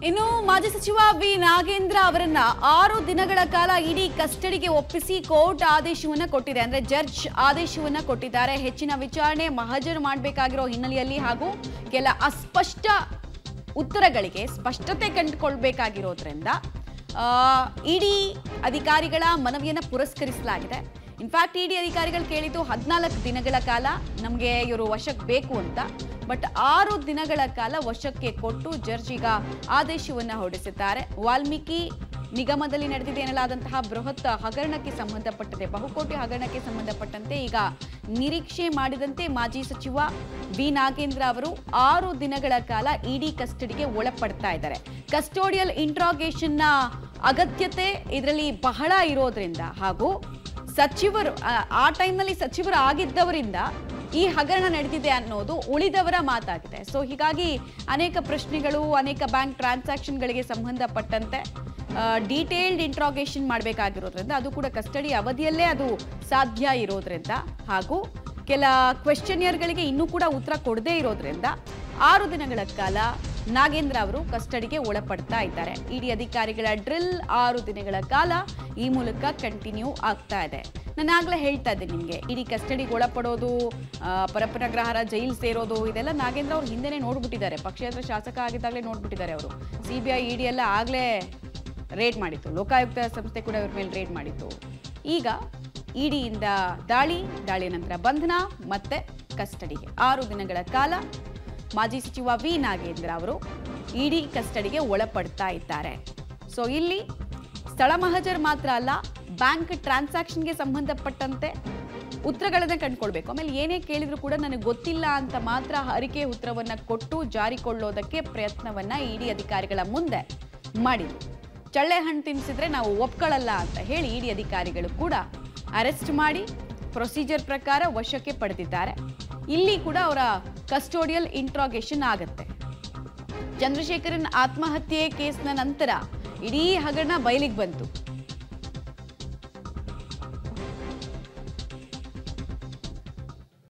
ಇನ್ನು ಮಾಜಿ ಸಚಿವ ವಿ ನಾಗೇಂದ್ರ ಅವರನ್ನ ಆರು ದಿನಗಳ ಕಾಲ ಇಡೀ ಕಸ್ಟಡಿಗೆ ಒಪ್ಪಿಸಿ ಕೋರ್ಟ್ ಆದೇಶವನ್ನ ಕೊಟ್ಟಿದೆ ಅಂದ್ರೆ ಜಡ್ಜ್ ಆದೇಶವನ್ನ ಕೊಟ್ಟಿದ್ದಾರೆ ಹೆಚ್ಚಿನ ವಿಚಾರಣೆ ಮಹಜರು ಮಾಡಬೇಕಾಗಿರೋ ಹಿನ್ನೆಲೆಯಲ್ಲಿ ಹಾಗೂ ಕೆಲ ಅಸ್ಪಷ್ಟ ಉತ್ತರಗಳಿಗೆ ಸ್ಪಷ್ಟತೆ ಕಂಡುಕೊಳ್ಬೇಕಾಗಿರೋದ್ರಿಂದ ಆ, ಇಡಿ ಅಧಿಕಾರಿಗಳ ಮನವಿಯನ್ನ ಪುರಸ್ಕರಿಸಲಾಗಿದೆ ಇನ್ಫ್ಯಾಕ್ಟ್ ಇಡಿ ಅಧಿಕಾರಿಗಳು ಕೇಳಿದ್ದು ಹದಿನಾಲ್ಕು ದಿನಗಳ ಕಾಲ ನಮಗೆ ಇವರು ವಶಕ್ಕೆ ಬೇಕು ಅಂತ ಬಟ್ ಆರು ದಿನಗಳ ಕಾಲ ವಶಕ್ಕೆ ಕೊಟ್ಟು ಜಡ್ಜ್ ಈಗ ಆದೇಶವನ್ನ ಹೊರಡಿಸಿದ್ದಾರೆ ವಾಲ್ಮೀಕಿ ನಿಗಮದಲ್ಲಿ ನಡೆದಿದೆ ಎನ್ನಲಾದಂತಹ ಬೃಹತ್ ಹಗರಣಕ್ಕೆ ಸಂಬಂಧಪಟ್ಟಂತೆ ಬಹುಕೋಟಿ ಹಗರಣಕ್ಕೆ ಸಂಬಂಧಪಟ್ಟಂತೆ ಈಗ ನಿರೀಕ್ಷೆ ಮಾಡಿದಂತೆ ಮಾಜಿ ಸಚಿವ ವಿ ನಾಗೇಂದ್ರ ಅವರು ಆರು ದಿನಗಳ ಕಾಲ ಇಡಿ ಕಸ್ಟಡಿಗೆ ಒಳಪಡ್ತಾ ಇದ್ದಾರೆ ಕಸ್ಟೋಡಿಯಲ್ ಇಂಟ್ರಾಗೇಷನ್ನ ಅಗತ್ಯತೆ ಇದರಲ್ಲಿ ಬಹಳ ಇರೋದ್ರಿಂದ ಹಾಗೂ ಸಚಿವರು ಆ- ಆ ಟೈಮ್ನಲ್ಲಿ ಸಚಿವರು ಆಗಿದ್ದವರಿಂದ ಈ ಹಗರಣ ನಡೆದಿದೆ ಅನ್ನೋದು ಉಳಿದವರ ಮಾತಾಗಿದೆ ಸೊ ಹೀಗಾಗಿ ಅನೇಕ ಪ್ರಶ್ನೆಗಳು ಅನೇಕ ಬ್ಯಾಂಕ್ ಟ್ರಾನ್ಸಾಕ್ಷನ್ಗಳಿಗೆ ಸಂಬಂಧಪಟ್ಟಂತೆ ಡೀಟೇಲ್ಡ್ ಇಂಟ್ರಾಗೇಷನ್ ಮಾಡಬೇಕಾಗಿರೋದ್ರಿಂದ ಅದು ಕೂಡ ಕಸ್ಟಡಿ ಅವಧಿಯಲ್ಲೇ ಅದು ಸಾಧ್ಯ ಇರೋದ್ರಿಂದ ಹಾಗೂ ಕೆಲ ಕ್ವೆಶ್ಚನಿಯರ್ಗಳಿಗೆ ಇನ್ನೂ ಕೂಡ ಉತ್ತರ ಕೊಡದೇ ಇರೋದ್ರಿಂದ ಆರು ದಿನಗಳ ಕಾಲ ನಾಗೇಂದ್ರ ಅವರು ಕಸ್ಟಡಿಗೆ ಒಳಪಡ್ತಾ ಇದ್ದಾರೆ ಇಡಿ ಅಧಿಕಾರಿಗಳ ಡ್ರಿಲ್ ಆರು ದಿನಗಳ ಕಾಲ ಈ ಮೂಲಕ ಕಂಟಿನ್ಯೂ ಆಗ್ತಾ ಇದೆ ನಾನು ಆಗ್ಲೇ ಹೇಳ್ತಾ ಇದ್ದೆ ನಿಮಗೆ ಇಡೀ ಕಸ್ಟಡಿಗೆ ಒಳಪಡೋದು ಆ, ಪರಪ್ಪನಗ್ರಹಾರ ಜೈಲ್ ಸೇರೋದು ಇದೆಲ್ಲ ನಾಗೇಂದ್ರ ಅವ್ರು ಹಿಂದೆನೇ ನೋಡ್ಬಿಟ್ಟಿದ್ದಾರೆ ಪಕ್ಷೇತರ ಶಾಸಕ ಆಗಿದ್ದಾಗಲೇ ನೋಡ್ಬಿಟ್ಟಿದ್ದಾರೆ ಅವರು ಸಿ ಬಿ ಐ ಇಡಿ ಎಲ್ಲ ಆಗಲೇ ರೇಡ್ ಮಾಡಿತ್ತು ಲೋಕಾಯುಕ್ತ ಸಂಸ್ಥೆ ಕೂಡ ಇವ್ರ ಮೇಲೆ ರೇಡ್ ಮಾಡಿತ್ತು ಈಗ ಇಡಿಯಿಂದ ದಾಳಿ ದಾಳಿಯ ನಂತರ ಬಂಧನ ಮತ್ತೆ ಕಸ್ಟಡಿಗೆ ಆರು ದಿನಗಳ ಕಾಲ ಮಾಜಿ ಸಚಿವ ವಿ ನಾಗೇಂದ್ರ ಅವರು ಇಡಿ ಕಸ್ಟಡಿಗೆ ಒಳಪಡ್ತಾ ಇದ್ದಾರೆ ಸೊ ಇಲ್ಲಿ ಸ್ಥಳ ಮಹಜರ್ ಮಾತ್ರ ಅಲ್ಲ ಬ್ಯಾಂಕ್ ಟ್ರಾನ್ಸಾಕ್ಷನ್ಗೆ ಸಂಬಂಧಪಟ್ಟಂತೆ ಉತ್ತರಗಳನ್ನ ಕಂಡುಕೊಳ್ಬೇಕು ಆಮೇಲೆ ಏನೇ ಕೇಳಿದ್ರು ಕೂಡ ನನಗೆ ಗೊತ್ತಿಲ್ಲ ಅಂತ ಮಾತ್ರ ಹರಿಕೆ ಉತ್ತರವನ್ನ ಕೊಟ್ಟು ಜಾರಿಕೊಳ್ಳೋದಕ್ಕೆ ಪ್ರಯತ್ನವನ್ನ ಇಡಿ ಅಧಿಕಾರಿಗಳ ಮುಂದೆ ಮಾಡಿದ್ರು ಚಳ್ಳೆ ಹಣ್ಣು ತಿನ್ನಿಸಿದ್ರೆ ನಾವು ಒಪ್ಕೊಳ್ಳಲ್ಲ ಅಂತ ಹೇಳಿ ಇಡಿ ಅಧಿಕಾರಿಗಳು ಕೂಡ ಅರೆಸ್ಟ್ ಮಾಡಿ ಪ್ರೊಸೀಜರ್ ಪ್ರಕಾರ ವಶಕ್ಕೆ ಪಡೆದಿದ್ದಾರೆ ಇಲ್ಲಿ ಕೂಡ ಅವರ ಕಸ್ಟೋಡಿಯಲ್ ಇಂಟ್ರಾಗೇಷನ್ ಆಗತ್ತೆ ಚಂದ್ರಶೇಖರನ್ ಆತ್ಮಹತ್ಯೆ ಕೇಸ್ನ ನಂತರ ಇಡೀ ಹಗರಣ ಬಯಲಿಗೆ ಬಂತು